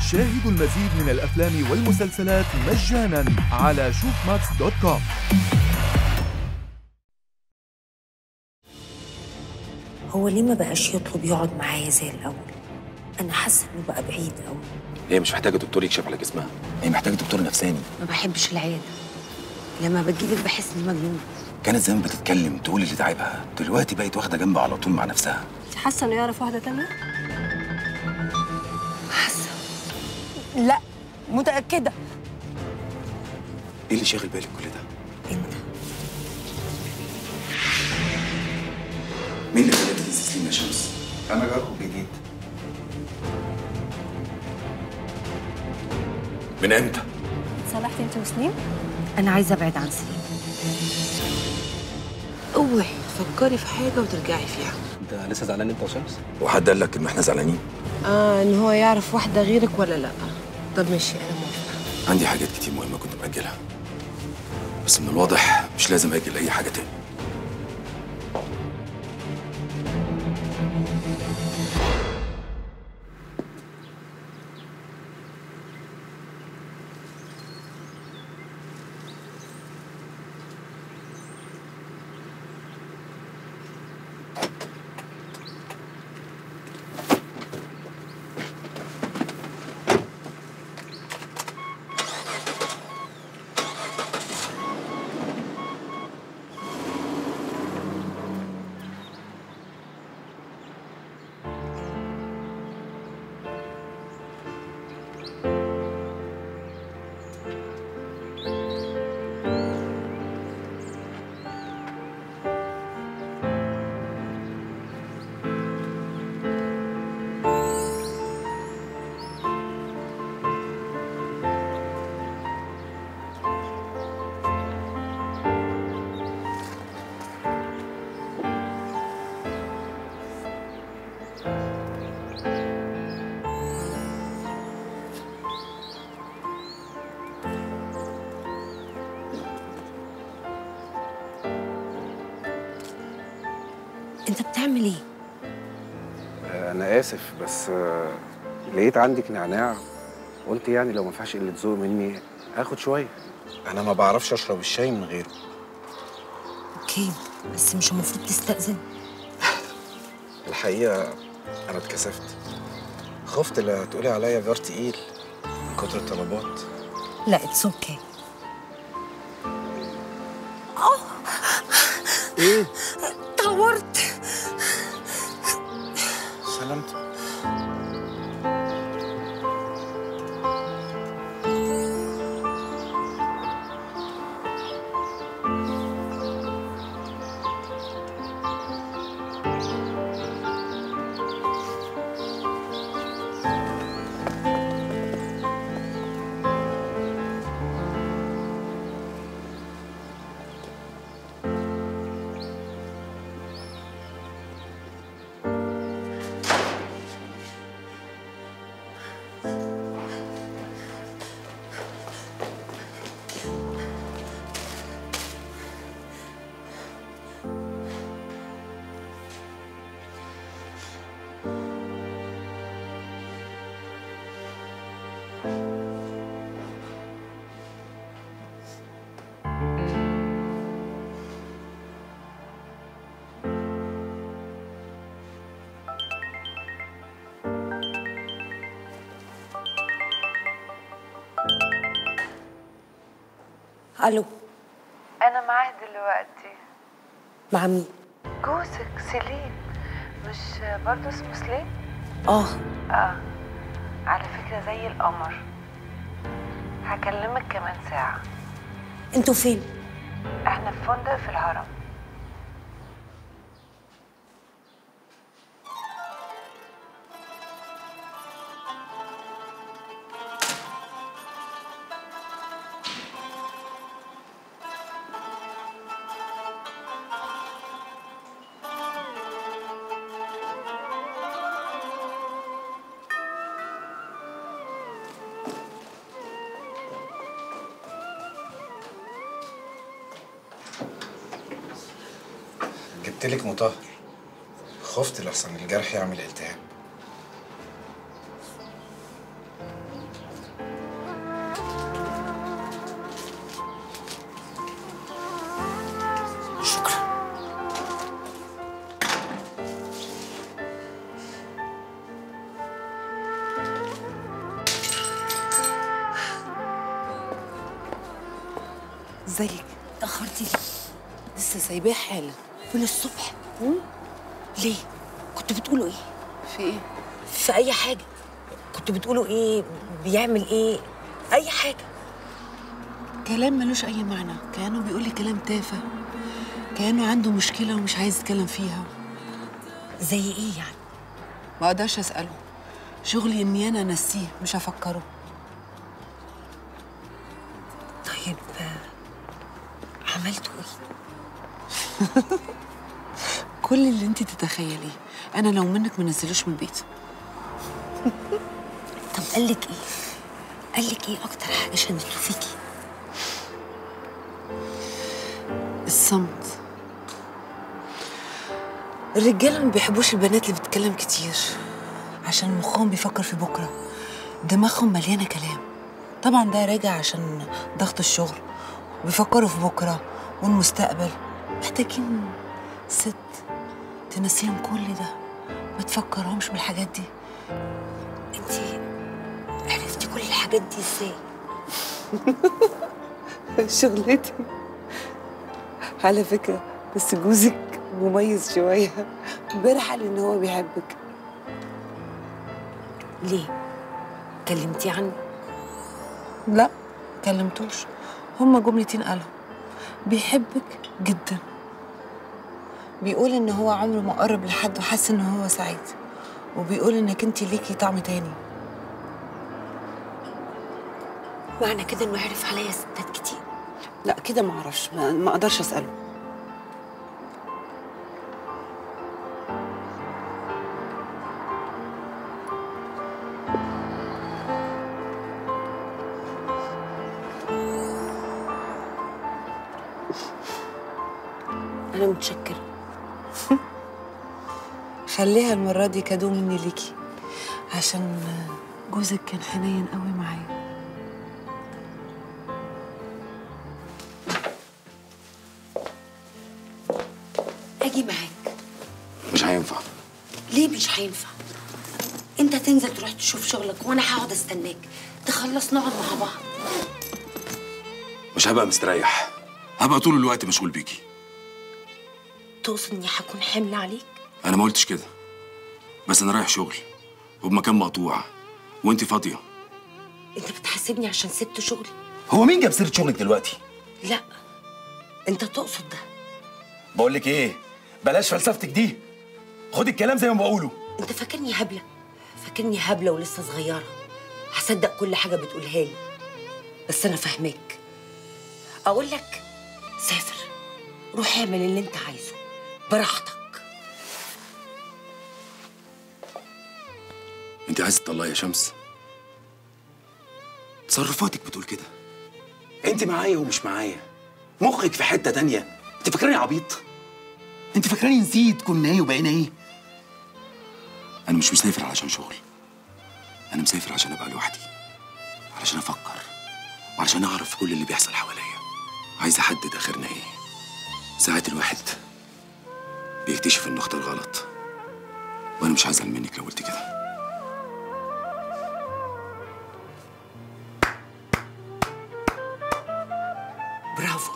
شاهدوا المزيد من الأفلام والمسلسلات مجانا على شوفماكس دوت كوم هو ليه ما بقاش يطلب يقعد معايا زي الأول؟ أنا حاسة إنه بقى بعيد أوي هي مش محتاجه دكتور يكشف على جسمها هي محتاجه دكتور نفساني ما بحبش العيادة لما بجيلك بحس إني مجنونة كانت زمان بتتكلم تقول اللي تعبها دلوقتي بقت واخده جنب على طول مع نفسها انت حاسه انه يعرف واحده تانية حاسة لا متاكده ايه اللي شاغل بالك كل ده أنت مين اللي خلاك تيجي تسليم يا شمس انا جاركم الجديد من امتى صلحتي انت وسليم أنا عايزة أبعد عن سليم اوعي تفكري في حاجه وترجعي فيها انت لسه زعلان انت وشمس وحد قال لك ان احنا زعلانين اه ان هو يعرف واحده غيرك ولا لا طب ماشي انا موافقه عندي حاجات كتير مهمه كنت مأجلها بس من الواضح مش لازم اجل اي حاجه تاني أنت بتعمل إيه؟ انا اسف بس آه، لقيت عندك نعناع قلت يعني لو ما فيهاش قله ذوق مني اخد شويه انا ما بعرفش اشرب الشاي من غيره أوكي بس مش المفروض تستأذن الحقيقه انا اتكسفت خفت لا تقولي عليا جار تقيل من كتر الطلبات لا اتس أوكي ايه طورت سلامتك ألو أنا معاه دلوقتي مع مين؟ جوزك سليم مش برضه اسمه سليم؟ آه آه على فكرة زي القمر هكلمك كمان ساعة أنتوا فين؟ احنا في فندق في الهرم جبت لك مطهر خفت لحسن الجرح يعمل التهاب ازيك اتأخرتي ليه؟ لسه سايباه حالا من الصبح ليه؟ كنتوا بتقولوا ايه؟ في ايه في أي حاجة كنتوا بتقولوا ايه؟ بيعمل ايه؟ أي حاجة كلام ملوش اي معنى كانه بيقول لي كلام تافه كانه عنده مشكله ومش عايز يتكلم فيها زي ايه يعني؟ ما اقدرش اساله شغلي اني انا انسيه مش افكره طيب آه، عملتوا ايه؟ كل اللي انت تتخيليه انا لو منك ما نزلوش من البيت طب قال لك ايه؟ قال لك ايه أكتر حاجة شدته فيكي؟ الصمت الرجاله ما بيحبوش البنات اللي بتتكلم كتير عشان مخهم بيفكر في بكره دماغهم مليانه كلام طبعا ده راجع عشان ضغط الشغل وبيفكروا في بكره والمستقبل محتاجين ست تنسيهم كل ده ما تفكرهمش بالحاجات دي انت عرفتي كل الحاجات دي ازاي؟ شغلتي على فكرة بس جوزك مميز شوية امبارح قال إن هو بيحبك ليه؟ كلمتي عنه؟ لا كلمتوش هما جملتين قالهم بيحبك جدا بيقول ان هو عمره ما قرب لحد وحس ان هو سعيد وبيقول انك انت ليكي طعم تاني معنى كده انه عرف عليا ستات كتير لا كده ما اعرفش ما ما اقدرش اساله انا متشكرة خليها المرة دي كادو مني ليكي عشان جوزك كان حنين قوي معايا اجي معاك مش هينفع ليه مش هينفع؟ انت تنزل تروح تشوف شغلك وانا هقعد استناك تخلص نقعد مع بعض مش هبقى مستريح هبقى طول الوقت مشغول بيكي تقصد اني هكون حمل عليك؟ انا ما قلتش كده بس انا رايح شغل وبمكان مقطوع وانت فاضيه انت بتحاسبني عشان سبت شغلي؟ هو مين جاب سيره شغلك دلوقتي؟ لا انت تقصد ده بقول لك ايه بلاش فلسفتك دي خدي الكلام زي ما بقوله انت فاكرني هبله فاكرني هبله ولسه صغيره هصدق كل حاجه بتقولها لي بس انا فاهماك اقول لك سافر روح اعمل اللي انت عايزه براحتك انت عايزه تطلعي يا شمس تصرفاتك بتقول كده انت معايا ومش معايا مخك في حته تانية انت فاكراني عبيط انت فاكراني نسيت كنا ايه وبقينا ايه انا مش مسافر علشان شغل انا مسافر عشان ابقى لوحدي علشان افكر وعلشان اعرف كل اللي بيحصل حواليا عايز احدد اخرنا ايه ساعات الواحد بيكتشف انه اختار غلط وانا مش هزعل منك لو قلت كده برافو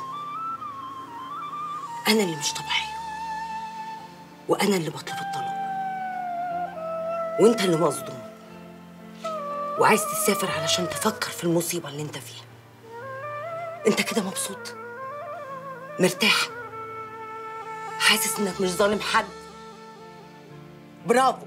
انا اللي مش طبيعيه وانا اللي بطلب الطلاق وانت اللي مصدوم وعايز تسافر علشان تفكر في المصيبه اللي انت فيها انت كده مبسوط مرتاح حاسس انك مش ظالم حد برافو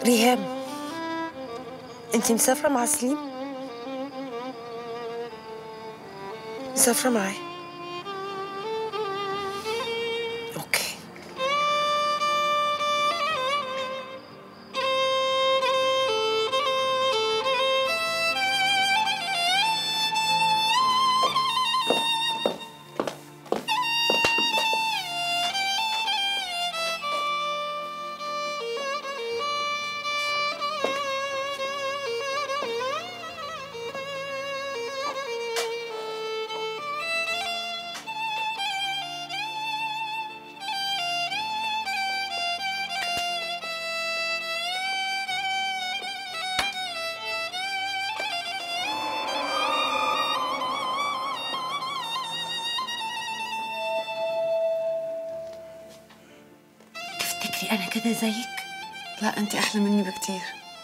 ريهام انت مسافرة مع سليم؟ مسافرة معاه اوكي تفتكري انا كده زيك؟ لا انت احلى مني بكتير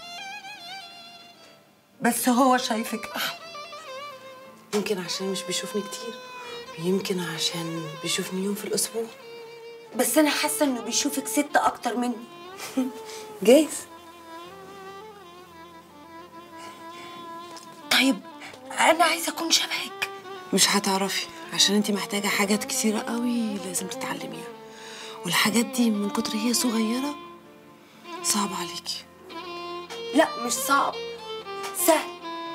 بس هو شايفك احلى يمكن عشان مش بيشوفني كتير ويمكن عشان بيشوفني يوم في الاسبوع بس انا حاسه انه بيشوفك ست اكتر مني جايز طيب انا عايزه اكون شبهك مش هتعرفي عشان انت محتاجه حاجات كتيره قوي لازم تتعلميها والحاجات دي من كتر هي صغيره صعب عليكي لا مش صعب سهل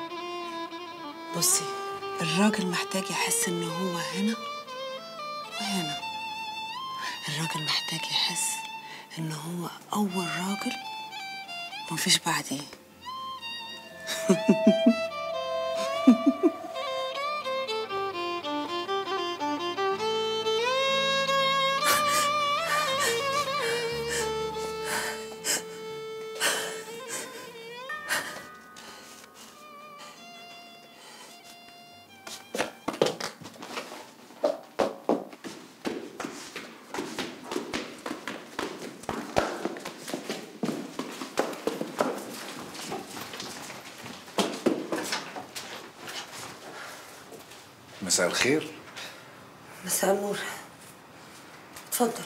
بصي الراجل محتاج يحس ان هو هنا وهنا الراجل محتاج يحس ان هو اول راجل ومفيش بعديه مساء الخير مساء النور اتفضل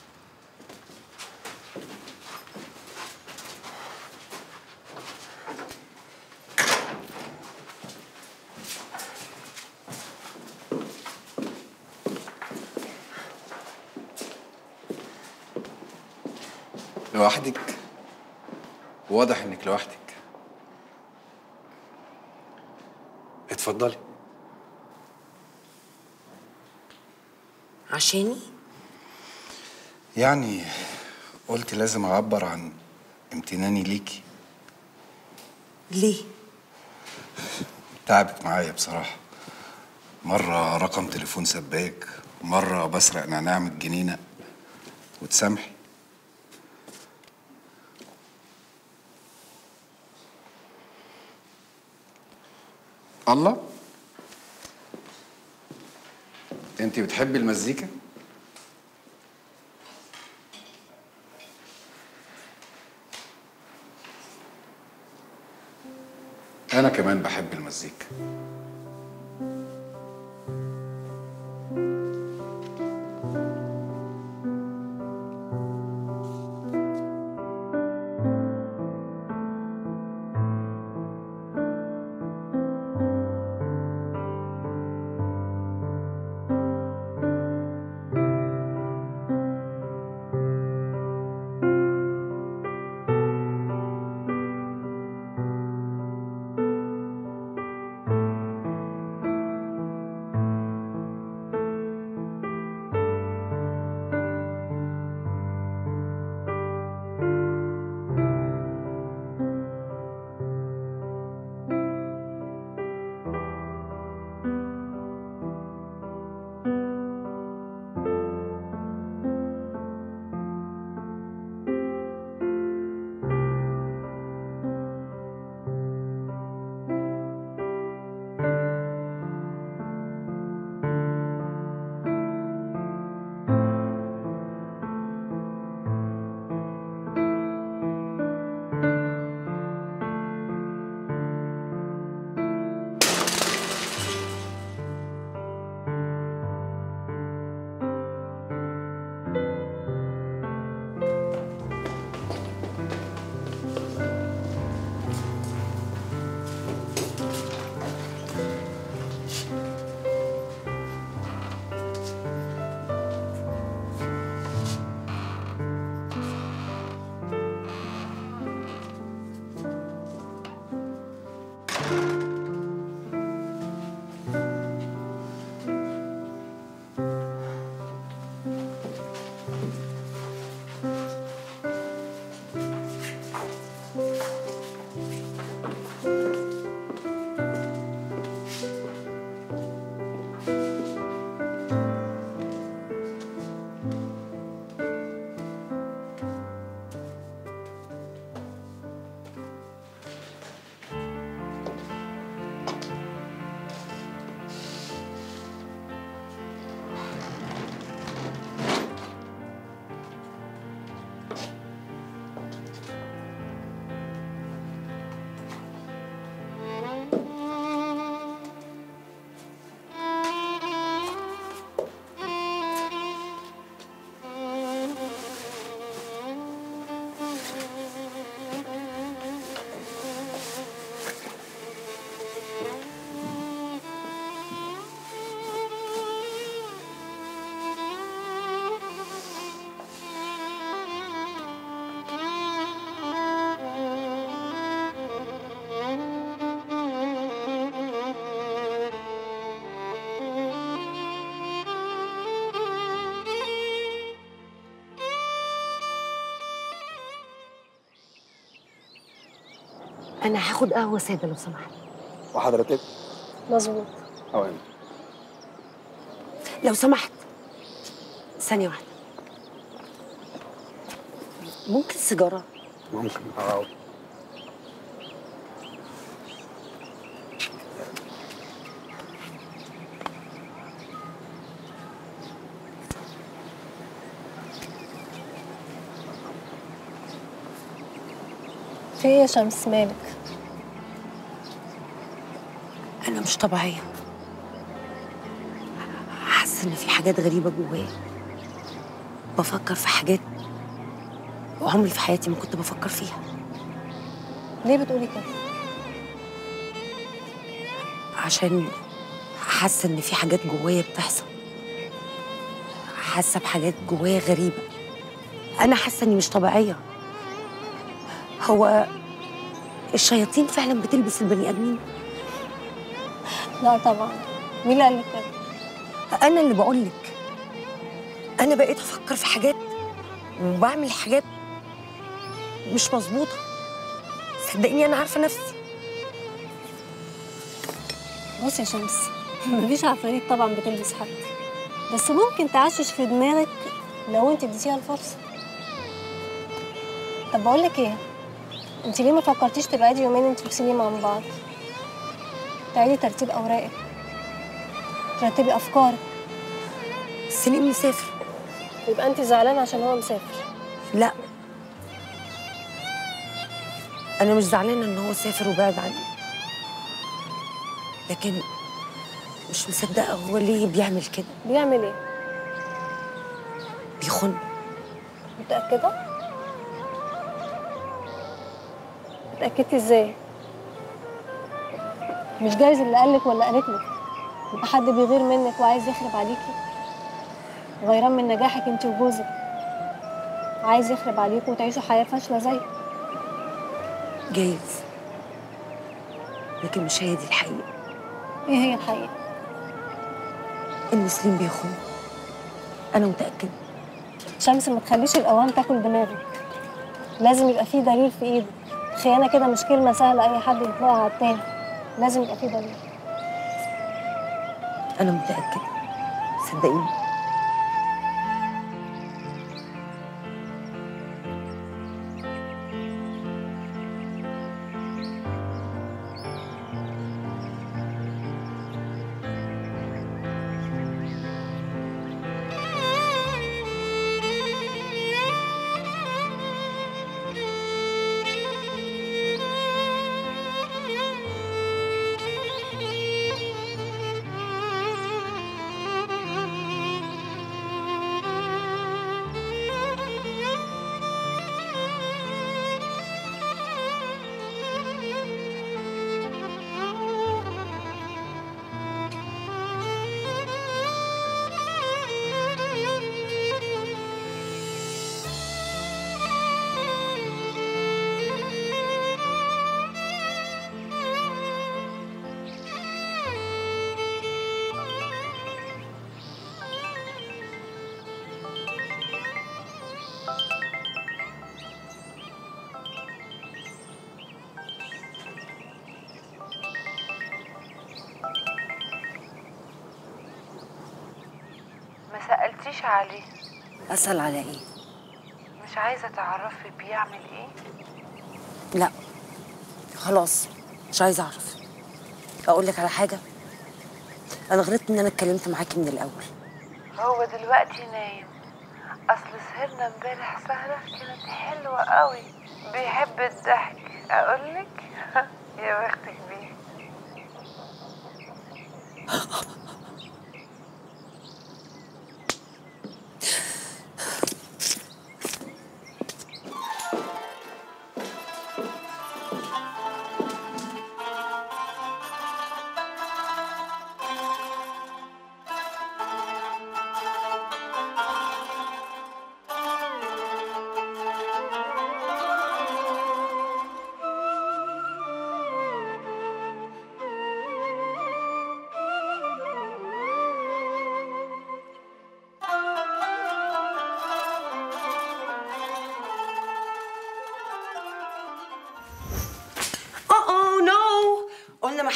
لوحدك واضح انك لوحدك اتفضلي عشاني يعني قلت لازم اعبر عن امتناني ليكي ليه تعبك معايا بصراحة مرة رقم تليفون سباك ومرة بسرق نعناع من الجنينة وتسامحي الله انت بتحبي المزيكا انا كمان بحب المزيكا انا هاخد قهوه ساده لو سمحت وحضرتك مظبوط اوامر لو سمحت ثانيه واحده ممكن سيجاره ممكن اه في ايه يا شمس مالك انا مش طبيعيه حاسه ان في حاجات غريبه جوايا بفكر في حاجات وعمري في حياتي ما كنت بفكر فيها ليه بتقولي كده عشان حاسه ان في حاجات جوايا بتحصل حاسه بحاجات جوايا غريبه انا حاسه اني مش طبيعيه هو الشياطين فعلا بتلبس البني ادمين لا طبعا مين اللي قال لك كده انا اللي بقول لك انا بقيت افكر في حاجات وبعمل حاجات مش مظبوطه صدقيني انا عارفه نفسي بص يا شمس مفيش عفاريت طبعا بتلبس حد بس ممكن تعشش في دماغك لو انت اديتيها الفرصه طب بقول لك ايه انت ليه ما فكرتيش تبعدي يومين انت وسليم عن بعض تعيدي ترتيب اوراقك ترتبي افكارك سليم مسافر يبقى انت زعلانه عشان هو مسافر لا انا مش زعلانه ان هو سافر وبعد عني لكن مش مصدقه هو ليه بيعمل كده بيعمل ايه بيخن متاكده اتاكدتي ازاي مش جايز اللي قالك ولا قالتلك يبقى حد بيغير منك وعايز يخرب عليكي غيران من نجاحك انت وجوزك عايز يخرب عليكوا وتعيشوا حياه فاشله زيه جايز لكن مش هي دي الحقيقه ايه هي الحقيقه ان سليم بيخون انا متاكده شمس ما تخليش الاوهام تاكل دماغك لازم يبقى في دليل في ايدك خيانه كده مش كلمه سهله اي حد يطلقها على التاني لازم يبقى في دليل انا متاكده صدقيني ما سألتيش عليه اسال على ايه مش عايزة تعرفي بيعمل ايه لا خلاص مش عايزه اعرف اقول لك على حاجه انا غلطت ان انا اتكلمت معاكي من الاول هو دلوقتي نايم اصل سهرنا امبارح سهرة كانت حلوة قوي بيحب الضحك اقولك يا بختك بيه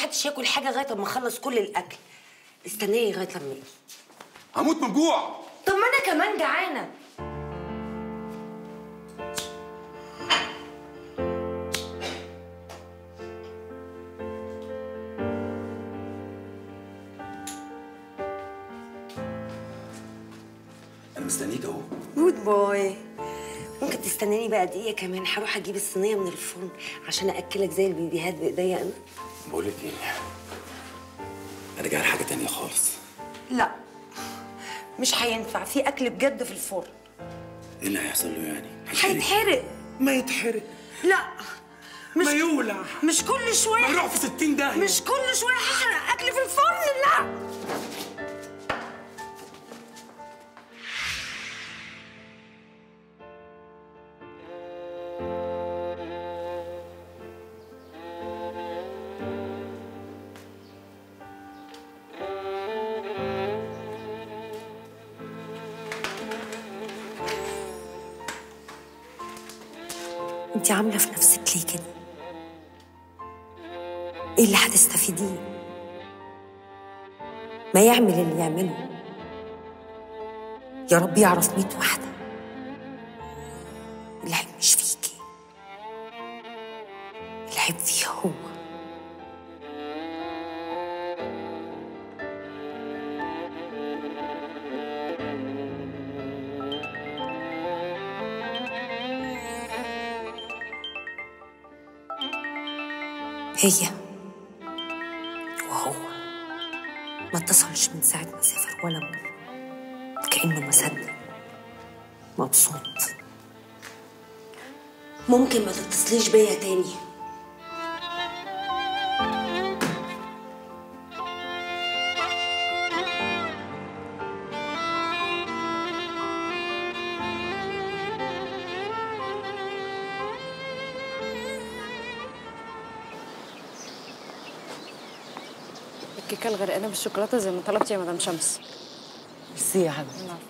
محدش ياكل حاجه لغايه اما اخلص كل الاكل استناني لغايه لما اجي هموت من الجوع طب ما انا كمان جعانه انا مستنيك اهو جود بوي ممكن تستناني بقى دقيقه كمان هروح اجيب الصينيه من الفرن عشان اكلك زي البيبيهات بايديا انا بقول لك ايه انا جاي على حاجه تانية خالص لا مش هينفع في اكل بجد في الفرن ايه اللي هيحصل له يعني هيتحرق ما يتحرق لا مش ما يولع مش كل شويه ما يروح في 60 داهيه مش كل شويه هحرق اكل في الفرن لا انت عامله في نفسك ليه كده ايه اللي هتستفيديه ما يعمل اللي يعمله يا رب يعرف ميت واحدة العيب مش فيكي العيب فيه هو هي وهو ما اتصلش من ساعة ما سافر ولا مرة كأنه ما صدق مبسوط ممكن ما تتصليش بيا تاني الكيكه الغرقانه بالشوكولاته زي ما طلبتي يا مدام شمس ميرسي يا حبيبي نعم.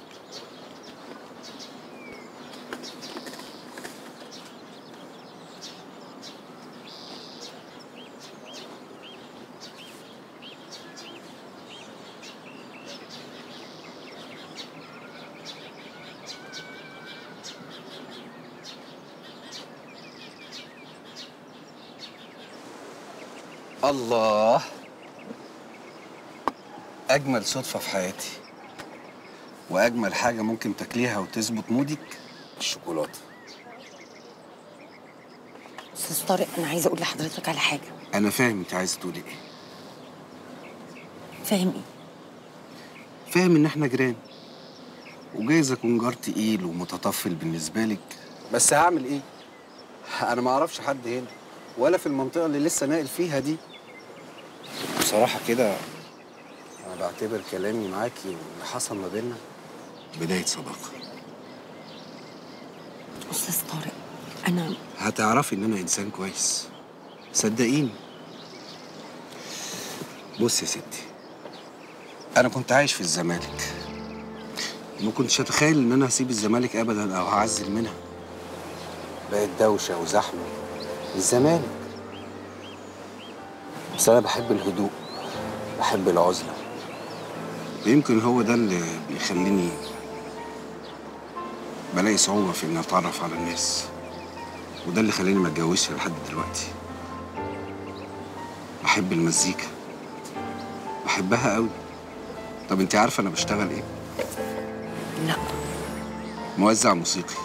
الله أجمل صدفة في حياتي وأجمل حاجة ممكن تاكليها وتظبط مودك الشوكولاتة استاذ طارق انا عايزه اقول لحضرتك على حاجه أنا فاهم أنت عايزة تقولي إيه فاهم ايه فاهم إن إحنا جيران وجايز أكون جار تقيل ومتطفل بالنسبة لك بس هعمل إيه؟ أنا ما أعرفش حد هنا ولا في المنطقة اللي لسه ناقل فيها دي بصراحة كده أنا بعتبر كلامي معاكي واللي حصل ما بيننا بداية صداقة استاذ طارق انا هتعرفي ان انا انسان كويس صدقيني بص يا ستي انا كنت عايش في الزمالك ما كنتش اتخيل ان انا هسيب الزمالك ابدا او هعزل منها بقت دوشه وزحمه الزمالك بس انا بحب الهدوء بحب العزله يمكن هو ده اللي بيخليني بلاقي صعوبه في اني اتعرف على الناس وده اللي خلاني ما اتجوزش لحد دلوقتي بحب المزيكا بحبها قوي طب انت عارفه انا بشتغل ايه لا موزع موسيقي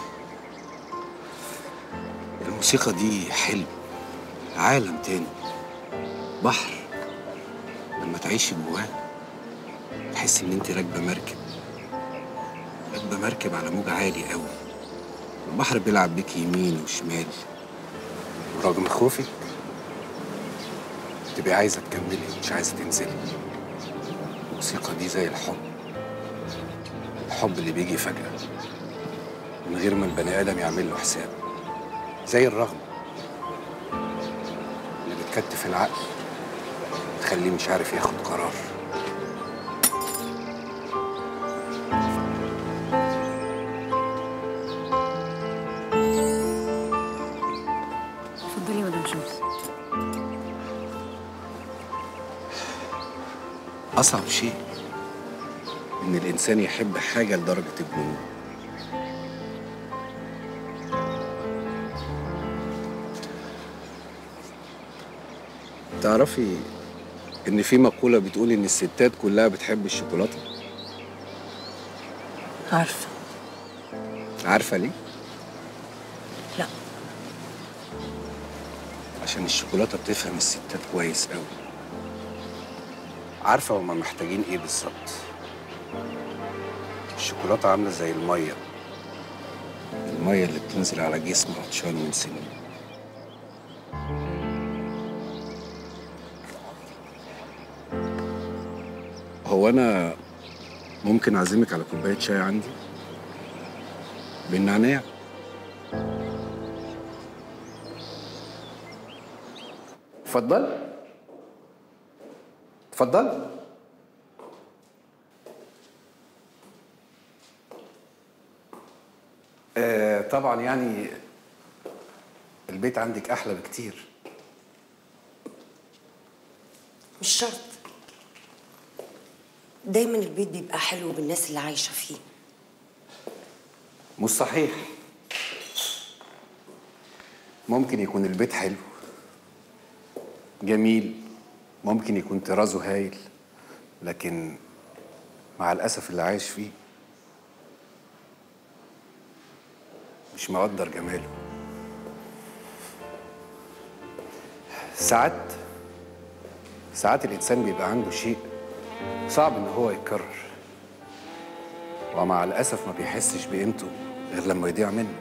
الموسيقى دي حلم عالم تاني بحر لما تعيشي جواه تحسي ان انت راكبه مركب راكبه مركب على موج عالي قوي البحر بيلعب بيك يمين وشمال ورغم خوفك تبقي عايزه تكملي مش عايزه تنزلي الموسيقى دي زي الحب الحب اللي بيجي فجأة من غير ما البني آدم يعمل له حساب زي الرغبة اللي بتكتف العقل تخليه مش عارف ياخد قرار اتفضلي يا مدام شمس أصعب شيء إن الإنسان يحب حاجة لدرجة الجنون تعرفي إن في مقولة بتقول إن الستات كلها بتحب الشوكولاتة عارفه عارفة ليه؟ لا عشان الشوكولاتة بتفهم الستات كويس قوي عارفة هما محتاجين ايه بالظبط الشوكولاتة عاملة زي المية المية اللي بتنزل على جسم عطشان من سنين هو أنا ممكن أعزمك على كوباية شاي عندي بالنعناع اتفضل اتفضل آه طبعا يعني البيت عندك احلى بكتير مش شرط دايما البيت بيبقى حلو بالناس اللي عايشة فيه مش صحيح ممكن يكون البيت حلو جميل ممكن يكون طرازه هايل لكن مع الأسف اللي عايش فيه مش مقدر جماله ساعات ساعات الإنسان بيبقى عنده شيء صعب إن هو يتكرر ومع الأسف ما بيحسش بقيمته غير لما يضيع منه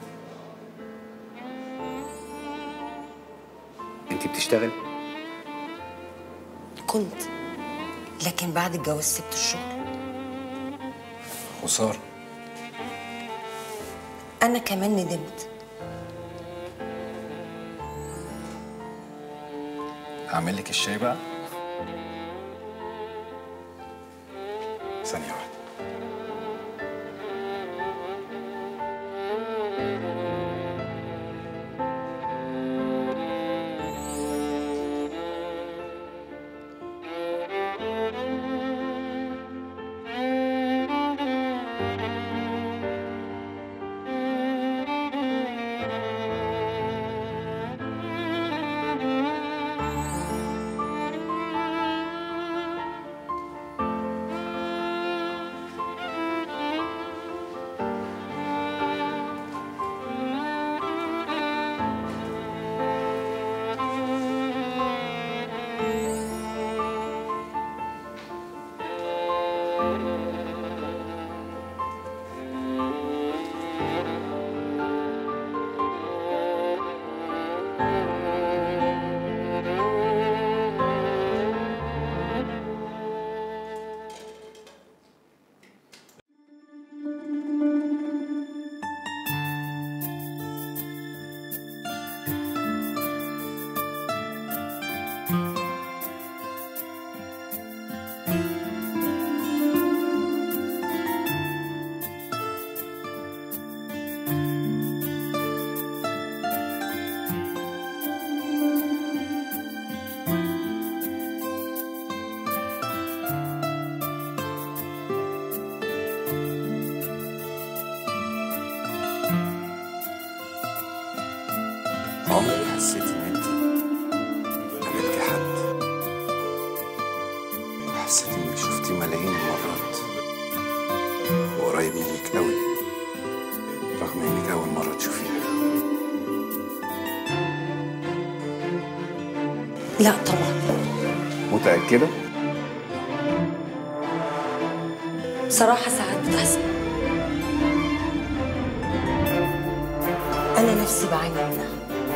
انت بتشتغل كنت لكن بعد الجواز سبت الشغل خسارة أنا كمان ندمت هعمل لك الشاي بقى ثانية واحدة عمرك حسيت ان انت قابلتي حد وحسيت انك شفتيه ملايين المرات وقريب منك قوي رغم انك اول مرة تشوفيه لا طبعا متأكدة؟ بصراحة ساعات بتحصل أنا نفسي بعاني منها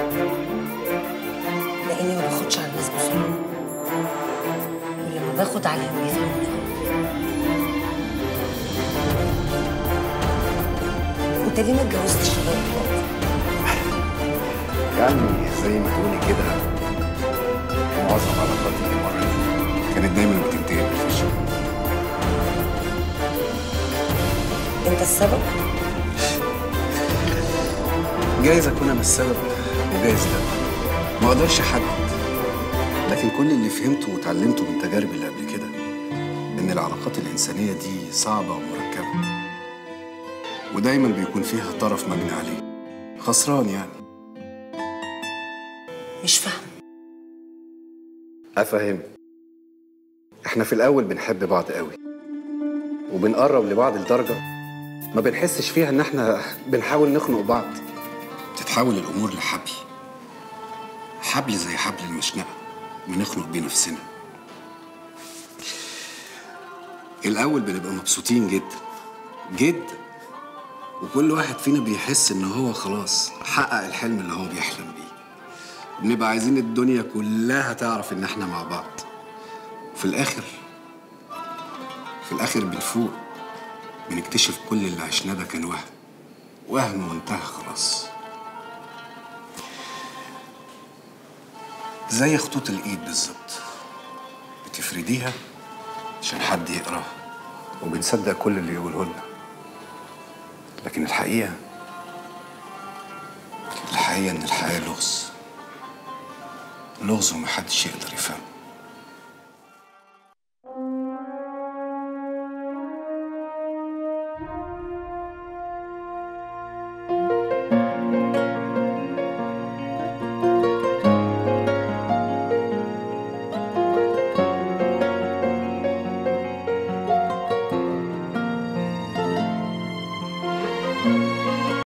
لأني ما باخدش على الناس بسرعة ولما باخد عليهم بيفهموني أوي. أنت ليه ما اتجوزتش لغاية دلوقتي؟ يعني زي ما تقولي كده معظم علاقاتي اللي مرت كانت دايما بتنتهي بالفشل أنت السبب؟ جايز اكون انا السبب وجايز لا ما اقدرش احدد لكن كل اللي فهمته واتعلمته من تجاربي اللي قبل كده إن العلاقات الإنسانية دي صعبة ومركبة ودايما بيكون فيها طرف مجني عليه خسران يعني مش فاهمه أفهم إحنا في الأول بنحب بعض قوي وبنقرب لبعض لدرجة ما بنحسش فيها إن إحنا بنحاول نخنق بعض تتحول الأمور لحبل حبل زي حبل المشنقة بنخنق بيه نفسنا الأول بنبقى مبسوطين جدا جدا وكل واحد فينا بيحس إن هو خلاص حقق الحلم اللي هو بيحلم بيه بنبقى عايزين الدنيا كلها تعرف إن إحنا مع بعض في الآخر في الآخر بنفوق بنكتشف كل اللي عشناه ده كان وهم وهم وانتهى خلاص زي خطوط الإيد بالظبط بتفرديها عشان حد يقراها وبنصدق كل اللي يقوله لنا لكن الحقيقة الحقيقة إن الحياة لغز لغز ومحدش يقدر يفهمه